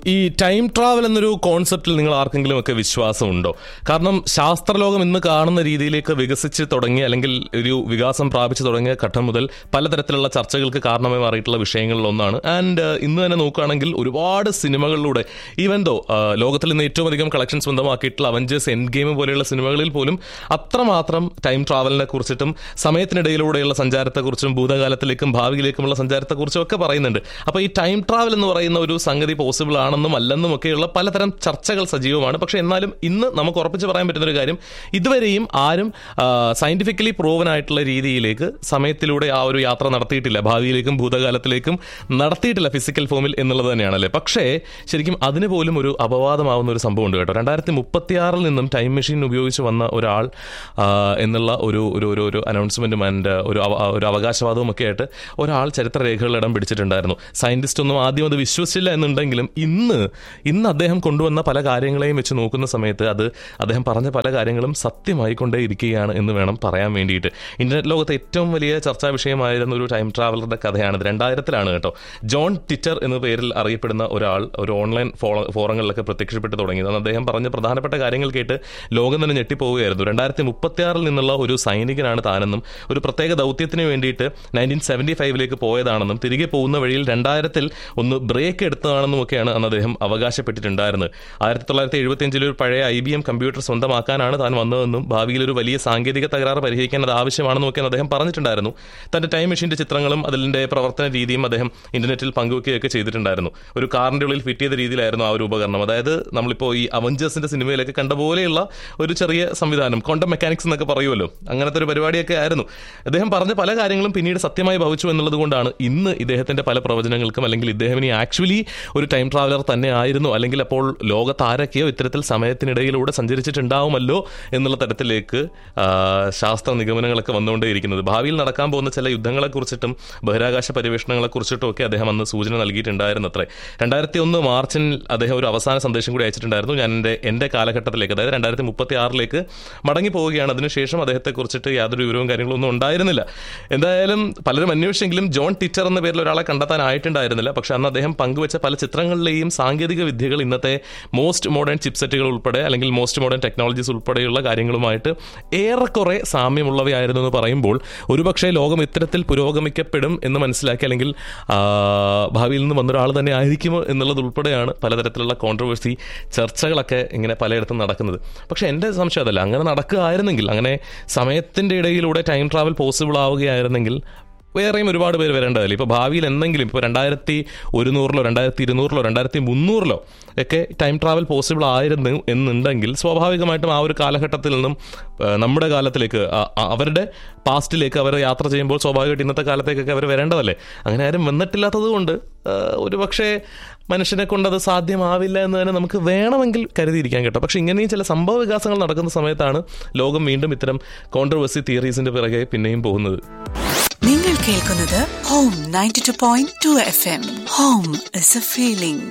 ഈ time travel എന്നൊരു കോൺസെപ്റ്റിൽ നിങ്ങൾ ആർക്കെങ്കിലും ഒക്കെ വിശ്വാസമുണ്ടോ കാരണം ശാസ്ത്രലോകം ഇന്ന് കാണുന്ന രീതിയിലേക്ക് വികസിച്ച് തുടങ്ങി അല്ലെങ്കിൽ ഒരു വികാസം പ്രാപിച്ചു തുടങ്ങിയ ഘട്ടം മുതൽ പലതരത്തിലുള്ള ചർച്ചകൾക്ക് കാരണമായി മാറിയിട്ടുള്ള വിഷയങ്ങളിൽ ഒന്നാണ് ആൻഡ് ഇന്ന് തന്നെ നോക്കുകയാണെങ്കിൽ ഒരുപാട് സിനിമകളിലൂടെ ഈവൻ ദോ ലോകത്തിൽ നിന്ന് ഏറ്റവും അധികം കളക്ഷൻ സ്വന്തമാക്കിയിട്ടുള്ള അവഞ്ചേഴ്സ് എൻ ഗെയിം പോലെയുള്ള സിനിമകളിൽ പോലും അത്രമാത്രം ടൈം ട്രാവലിനെ കുറിച്ചിട്ടും സമയത്തിനിടയിലൂടെയുള്ള സഞ്ചാരത്തെക്കുറിച്ചും ഭൂതകാലത്തിലേക്കും ഭാവിയിലേക്കുമുള്ള സഞ്ചാരത്തെക്കുറിച്ചും ഒക്കെ പറയുന്നുണ്ട് അപ്പോൾ ഈ ടൈം ട്രാവൽ എന്ന് പറയുന്ന ഒരു സംഗതി പോസിബിൾ ആണെന്നും അല്ലെന്നും ഒക്കെയുള്ള പലതരം ചർച്ചകൾ സജീവമാണ് പക്ഷേ എന്നാലും ഇന്ന് നമുക്ക് ഉറപ്പിച്ച് പറയാൻ പറ്റുന്ന ഒരു കാര്യം ഇതുവരെയും ആരും സയന്റിഫിക്കലി പ്രൂവൻ ആയിട്ടുള്ള രീതിയിലേക്ക് സമയത്തിലൂടെ ആ ഒരു യാത്ര നടത്തിയിട്ടില്ല ഭാവിയിലേക്കും ഭൂതകാലത്തിലേക്കും നടത്തിയിട്ടില്ല ഫിസിക്കൽ ഫോമിൽ എന്നുള്ളത് തന്നെയാണല്ലേ പക്ഷേ ശരിക്കും അതിന് പോലും ഒരു അപവാദമാവുന്ന ഒരു സംഭവം ഉണ്ട് കേട്ടോ രണ്ടായിരത്തി മുപ്പത്തിയാറിൽ നിന്നും ടൈം മെഷീൻ ഉപയോഗിച്ച് വന്ന ഒരാൾ ആ, എന്നുള്ള ഒരു ഒരു ഒരു ഒരു അനൗൺസ്മെന്റും ആൻഡ് ഒരു അവ- ഒരു അവകാശവാദവും ഒക്കെ ആയിട്ട് ഒരാൾ ചരിത്രരേഖകളിൽ ഇടം പിടിച്ചിട്ടുണ്ടായിരുന്നു സയന്റിസ്റ്റ് ഒന്നും ആദ്യം അത് വിശ്വസിച്ചില്ല എന്നുണ്ടെങ്കിലും ഇന്ന് ഇന്ന് അദ്ദേഹം കൊണ്ടുവന്ന പല കാര്യങ്ങളെയും വെച്ച് നോക്കുന്ന സമയത്ത് അത് അദ്ദേഹം പറഞ്ഞ പല കാര്യങ്ങളും സത്യമായിക്കൊണ്ടേ ഇരിക്കുകയാണ് എന്ന് വേണം പറയാൻ വേണ്ടിയിട്ട് ഇന്റർനെറ്റ് ലോകത്തെ ഏറ്റവും വലിയ ചർച്ചാ വിഷയമായിരുന്ന ഒരു ടൈം ട്രാവലറുടെ കഥയാണിത് രണ്ടായിരത്തിലാണ് കേട്ടോ ജോൺ ടിറ്റർ എന്ന പേരിൽ അറിയപ്പെടുന്ന ഒരാൾ ഒരു ഓൺലൈൻ ഫോ- ഫോറങ്ങളിലൊക്കെ പ്രത്യക്ഷപ്പെട്ട് തുടങ്ങിയത് അന്ന് അദ്ദേഹം പറഞ്ഞ പ്രധാനപ്പെട്ട കാര്യങ്ങൾ കേട്ട് ലോകം തന്നെ ഞെട്ടിപ്പോവുകയായിരുന്നു രണ്ടായിരത്തി മുപ്പത്തിയാറിൽ നിന്നുള്ള ഒരു സൈനികനാണ് താനെന്നും ഒരു പ്രത്യേക ദൗത്യത്തിന് വേണ്ടിയിട്ട് നയൻറ്റീൻ സെവൻറ്റി ഫൈവിലേക്ക് പോയതാണെന്നും തിരികെ പോകുന്ന വഴിയിൽ രണ്ടായിരത്തിൽ ഒന്ന് ബ്രേക്ക് എടുത്തതാണെന്നും ഒക്കെയാണ് അന്ന് അദ്ദേഹം അവകാശപ്പെട്ടിട്ടുണ്ടായിരുന്നത് ആയിരത്തി തൊള്ളായിരത്തി എഴുപത്തിയഞ്ചിൽ ഒരു പഴയ ഐ ബി എം കമ്പ്യൂട്ടർ സ്വന്തമാക്കാനാണ് താൻ വന്നതെന്നും ഭാവിയിൽ ഒരു വലിയ സാങ്കേതിക തകരാറ് പരിഹരിക്കാൻ അത് ആവശ്യമാണെന്നും ഒക്കെ അദ്ദേഹം പറഞ്ഞിട്ടുണ്ടായിരുന്നു തന്റെ ടൈം മെഷീന്റെ ചിത്രങ്ങളും അതിന്റെ പ്രവർത്തന രീതിയും അദ്ദേഹം ഇന്റർനെറ്റിൽ പങ്കുവെക്കുകയൊക്കെ ചെയ്തിട്ടുണ്ടായിരുന്നു ഒരു കാറിന്റെ ഉള്ളിൽ ഫിറ്റ് ചെയ്ത രീതിയിലായിരുന്നു ആ ഒരു ഉപകരണം അതായത് നമ്മളിപ്പോൾ ഈ അവഞ്ചേഴ്സിന്റെ സിനിമയിലൊക്കെ കണ്ട പോലെയുള്ള ഒരു ചെറിയ സംവിധാനം ക്വാണ്ടം മെക്കാനിക്സ് എന്നൊക്കെ പറയുമല്ലോ അങ്ങനത്തെ ഒരു പരിപാടിയൊക്കെ ആയിരുന്നു അദ്ദേഹം പറഞ്ഞ പല കാര്യങ്ങളും പിന്നീട് സത്യമായി ഭവിച്ചു എന്നുള്ളത് കൊണ്ടാണ് ഇന്ന് ഇദ്ദേഹത്തിന്റെ പല പ്രവചനങ്ങൾക്കും അല്ലെങ്കിൽ ഇദ്ദേഹം ഇനി ആക്ച്വലി ഒരു ടൈം ട്രാവലർ തന്നെ ആയിരുന്നു അല്ലെങ്കിൽ അപ്പോൾ ലോകത്ത് ആരൊക്കെയോ ഇത്തരത്തിൽ സമയത്തിനിടയിലൂടെ സഞ്ചരിച്ചിട്ടുണ്ടാവുമല്ലോ എന്നുള്ള തരത്തിലേക്ക് ആ, ശാസ്ത്ര നിഗമനങ്ങളൊക്കെ വന്നുകൊണ്ടേയിരിക്കുന്നത് ഭാവിയിൽ നടക്കാൻ പോകുന്ന ചില യുദ്ധങ്ങളെക്കുറിച്ചിട്ടും ബഹിരാകാശ പര്യവേഷണങ്ങളെക്കുറിച്ചിട്ടും ഒക്കെ അദ്ദേഹം അന്ന് സൂചന നൽകിയിട്ടുണ്ടായിരുന്നു അത്രേ രണ്ടായിരത്തി ഒന്ന് മാർച്ചിൽ അദ്ദേഹം ഒരു അവസാന സന്ദേശം കൂടി അയച്ചിട്ടുണ്ടായിരുന്നു ഞാൻ എൻ്റെ എൻ്റെ കാലഘട്ടത്തിലേക്ക് അതായത് രണ്ടായിരത്തി മുപ്പത്തി ആറിലേക്ക് മടങ്ങി പോവുകയാണ് അതിനുശേഷം അദ്ദേഹത്തെ കുറിച്ചിട്ട് യാതൊരു വിവരവും കാര്യങ്ങളും ഒന്നും ഉണ്ടായിരുന്നില്ല എന്തായാലും പലരും അന്വേഷിച്ചെങ്കിലും ജോൺ ടിറ്റർ എന്ന പേരിൽ ഒരാളെ കണ്ടെത്താനായിട്ടുണ്ടായിരുന്നില്ല പക്ഷെ അന്ന് അദ്ദേഹം പങ്കുവച്ച പല ചിത്രങ്ങളിലെയും സാങ്കേതിക വിദ്യകൾ ഇന്നത്തെ മോസ്റ്റ് മോഡേൺ ചിപ്സെറ്റുകൾ ഉൾപ്പെടെ അല്ലെങ്കിൽ മോസ്റ്റ് മോഡേൺ ടെക്നോളജീസ് ഉൾപ്പെടെയുള്ള കാര്യങ്ങളുമായിട്ട് ഏറെക്കുറെ സാമ്യമുള്ളവയായിരുന്നു എന്ന് പറയുമ്പോൾ ഒരുപക്ഷെ ലോകം ഇത്തരത്തിൽ പുരോഗമിക്കപ്പെടും എന്ന് മനസ്സിലാക്കി അല്ലെങ്കിൽ ആ, ഭാവിയിൽ നിന്ന് വന്നൊരാൾ തന്നെ ആയിരിക്കുമോ എന്നുള്ളത് ഉൾപ്പെടെയാണ് പലതരത്തിലുള്ള കോൺട്രവേഴ്സി ചർച്ചകളൊക്കെ ഇങ്ങനെ പലയിടത്തും നടക്കുന്നത് പക്ഷെ എൻ്റെ സംശയം അതല്ല അങ്ങനെ നടക്കുകയായിരുന്നെങ്കിൽ അങ്ങനെ സമയത്തിൻ്റെ ഇടയിലൂടെ ടൈം ട്രാവൽ പോസിബിൾ ആവുകയായിരുന്നെങ്കിൽ വേറെയും ഒരുപാട് പേര് വരേണ്ടതല്ലേ ഇപ്പോൾ ഭാവിയിൽ എന്തെങ്കിലും ഇപ്പോൾ രണ്ടായിരത്തി ഒരുന്നൂറിലോ രണ്ടായിരത്തി ഇരുന്നൂറിലോ രണ്ടായിരത്തി മുന്നൂറിലോ ഒക്കെ ടൈം ട്രാവൽ പോസിബിൾ ആയിരുന്നു എന്നുണ്ടെങ്കിൽ സ്വാഭാവികമായിട്ടും ആ ഒരു കാലഘട്ടത്തിൽ നിന്നും ആ, നമ്മുടെ കാലത്തിലേക്ക് ആ- ആ- അവരുടെ പാസ്റ്റിലേക്ക് അവർ യാത്ര ചെയ്യുമ്പോൾ സ്വാഭാവികമായിട്ട് ഇന്നത്തെ കാലത്തേക്കൊക്കെ അവർ വരേണ്ടതല്ലേ അങ്ങനെ ആരും വന്നിട്ടില്ലാത്തത് കൊണ്ട് ആ, ഒരു പക്ഷേ മനുഷ്യനെ കൊണ്ട് അത് സാധ്യമാവില്ല എന്ന് തന്നെ നമുക്ക് വേണമെങ്കിൽ കരുതിയിരിക്കാൻ കേട്ടോ പക്ഷെ ഇങ്ങനെയും ചില സംഭവ വികാസങ്ങൾ നടക്കുന്ന സമയത്താണ് ലോകം വീണ്ടും ഇത്തരം കോൺട്രവേഴ്സി തിയറീസിന്റെ പിറകെ പിന്നെയും പോകുന്നത് നിങ്ങൾ കേൾക്കുന്നത് home ninety two point two F M home is a feeling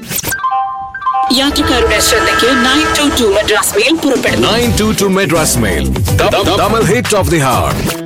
യാത്രക്കാരുടെ ശ്രദ്ധയ്ക്ക് nine two two Madras Mail പുറപ്പെടുന്നു 922 Madras Mail. The, the, double hit of the heart.